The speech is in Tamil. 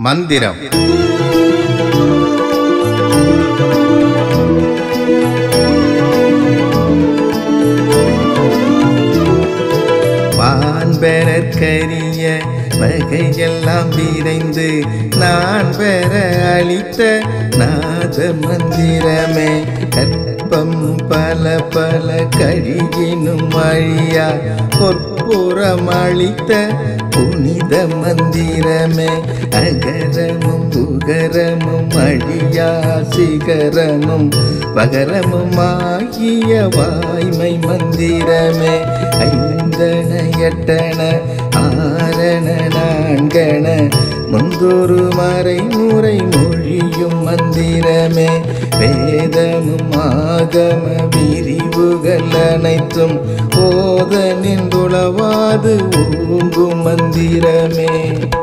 மந்திரம் வான்பெறற்கரிய வகையெல்லாம் விரைந்து நான் பெற அளித்த நாத மந்திரமே கற்பம் பல பல கழியினும் அழியா பொற்புறம் அளித்த புனித மந்திரமே அகரமும் உகரமும் அழியா சிகரமும் வகரமும் ஆகிய வாய்மை மந்திரமே ஐந்தன எட்டன ஆரண நான்கண முந்தொரு மறை முறை மொழியும் மந்திரமே வேதமும் ஆகம விரிவுகள் அனைத்தும் ஓத நின்றுளவாது ஓங்கும் மந்திரமே